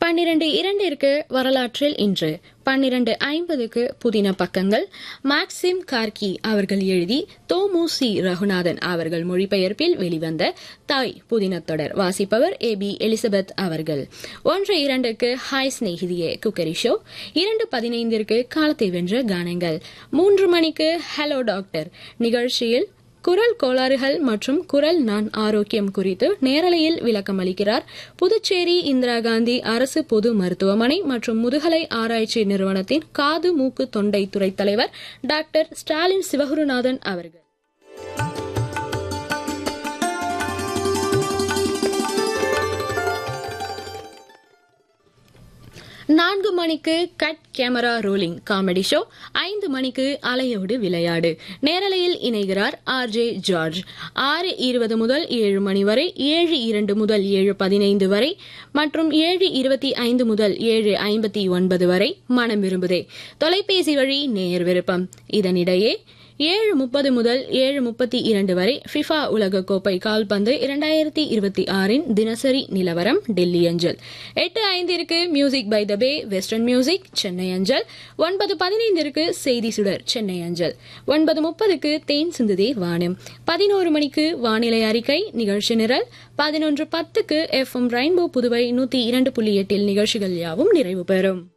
பன்னிரண்டு இரண்டிற்கு வரலாற்றில் இன்று பன்னிரண்டு ஐம்பதுக்கு புதின பக்கங்கள் மேக்சிம் கார்கி அவர்கள் எழுதி தோமு சி ரகுநாதன் அவர்கள் மொழிபெயர்ப்பில் வெளிவந்த தாய் புதின தொடர் வாசிப்பவர் ஏ பி எலிசபெத் அவர்கள் ஒன்று இரண்டுக்கு ஹாய் ஸ்நேகிதியே குக்கரி ஷோ இரண்டு பதினைந்திற்கு காலத்தை வென்ற கானங்கள் மூன்று மணிக்கு ஹலோ டாக்டர் நிகழ்ச்சியில் குரல் கோளாறுகள் மற்றும் குரல் நான் ஆரோக்கியம் குறித்து நேரலையில் விளக்கம் அளிக்கிறார் புதுச்சேரி இந்திரா காந்தி அரசு பொது மருத்துவமனை மற்றும் முதுகலை ஆராய்ச்சி நிறுவனத்தின் காது மூக்கு தொண்டை துறை தலைவர் டாக்டர் ஸ்டாலின் சிவகுருநாதன் அவர்கள் நான்கு மணிக்கு cut camera rolling comedy show ஐந்து மணிக்கு அலையோடு விளையாடு நேரலையில் இணைகிறார் ஆர் ஜே ஜார்ஜ் ஆறு இருபது முதல் ஏழு மணி வரை ஏழு இரண்டு முதல் ஏழு பதினைந்து வரை மற்றும் ஏழு இருபத்தி ஐந்து முதல் ஏழு ஐம்பத்தி ஒன்பது வரை மனம் விரும்புதே தொலைபேசி வழி நேயர் விருப்பம் இதனிடையே ஏழு முப்பது முதல் ஏழு முப்பத்தி இரண்டு வரை ஃபிஃபா உலகக்கோப்பை கால்பந்து இரண்டாயிரத்தி இருபத்தி ஆறின் தினசரி நிலவரம் டெல்லி அஞ்சல் எட்டு ஐந்திற்கு music by the bay western music Chennai அஞ்சல் ஒன்பது பதினைந்திற்கு செய்தி சுடர் சென்னை அஞ்சல் ஒன்பது முப்பதுக்கு தேன் சிந்துதே வானம் பதினோரு மணிக்கு வானிலை அறிக்கை நிகழ்ச்சி நிரல் பதினொன்று பத்துக்கு எஃப் எம் ரெயின்போ புதுவை நூத்தி இரண்டு புள்ளி எட்டில் நிகழ்ச்சிகள் யாவும் நிறைவு பெறும்